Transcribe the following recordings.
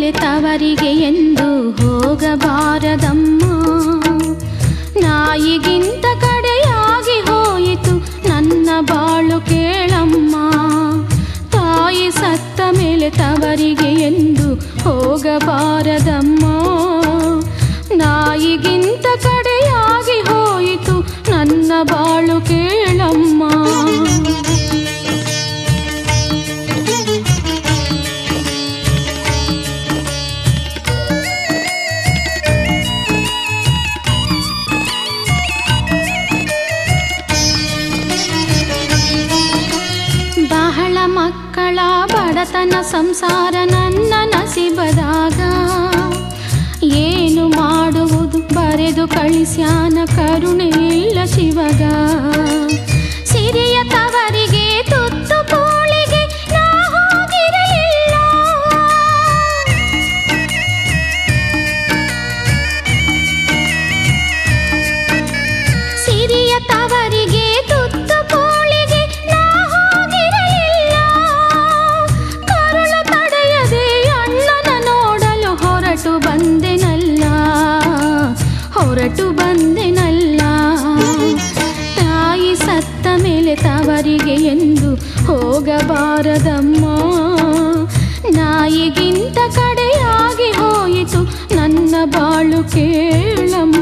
ಮೇಲೆ ತವರಿಗೆ ಎಂದು ಹೋಗಬಾರದಮ್ಮ ನಾಯಿಗಿಂತ ಕಡೆಯಾಗಿ ಹೋಯಿತು ನನ್ನ ಬಾಳು ಕೇಳಮ್ಮ ತಾಯಿ ಸತ್ತ ಮೇಲೆ ತವರಿಗೆ ಎಂದು ಹೋಗಬಾರದಮ್ಮ ನಾಯಿಗಿಂತ ಕಡೆಯಾಗಿ ಹೋಯಿತು ನನ್ನ ಬಾಳು ಕೇಳಮ್ಮ ಬಹಳ ಮಕ್ಕಳ ಬಡತನ ಸಂಸಾರ ನನ್ನ ನಸಿಬದಾಗ ಏನು ಮಾಡುವುದು ಬರೆದು ಕಳಿಸ್ಯಾನ ಕರುಣೆ ಇಲ್ಲ ಶಿವಗ ಸಿರಿಯ ತವರಿಗೆ ತುತ್ತು ಕೋಳಿಗೆ ನಾ ಹೋಗಿರಲಿಲ್ಲ ಸಿರಿಯ ತವರಿಗೆ ತುತ್ತು ಕೋಳಿಗೆ ನಾ ಹೋಗಿರಲಿಲ್ಲ ಕರುಳು ತಡೆಯದೆ ಅಣ್ಣನ ನೋಡಲು ಹೊರಟು ಬಂದೆನಲ್ಲ ಹೊರಟು ಬಂದೆನಲ್ಲ ತಾಯಿ ಸತ್ತ ಮೇಲೆ ತವರಿಗೆ ಎಂದು ಹೋಗಬಾರದಮ್ಮ ನಾಯಿಗಿಂತ ಕಡೆಯಾಗಿ ಹೋಯಿತು ನನ್ನ ಬಾಳು ಕೇಳಮ್ಮ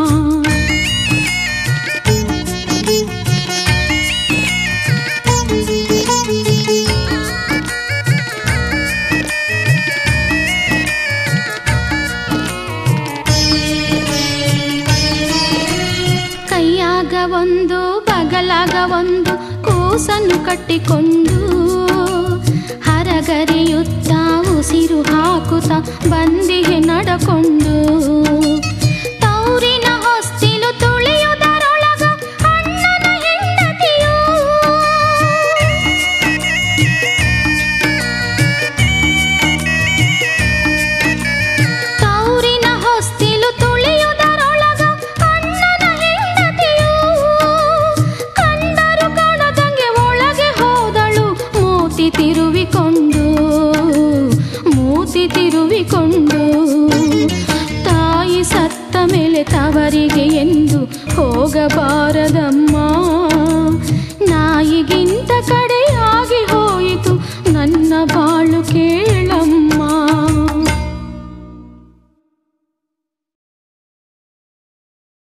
ಕೈಯಾಗ ಒಂದು ಬಗಲಾಗ ಒಂದು ಕೂಸನ್ನು ಕಟ್ಟಿಕೊಂಡು ಹರಗರಿಯುತ್ತ ಉಸಿರು ಹಾಕುತ್ತ ಬಂದಿಗೆ ನಡಕೊಂಡು ತೌರಿನ ಹೊಸ್ತಿಲು ತುಳಿಯುವುದರೊಳಗ ಅಣ್ಣನ ಹೆಂಡತಿಯು ತೌರಿನ ಹೊಸ್ತಿಲು ತುಳಿಯುವುದರೊಳಗ ಅಣ್ಣನ ಹೆಂಡತಿಯು ಕಂಡರು ಕಾಣದಂಗೆ ಒಳಗೆ ಹೋದಳು ಮೂತಿ ತಿರುವಿಕೊಂಡು ಮೂತಿ ತಿರುವಿಕೊಂಡು ತಾಯಿ ಸತ್ತ ಮೇಲೆ ತವರಿಗೆ ಎಂದು ಹೋಗಬಾರದಮ್ಮ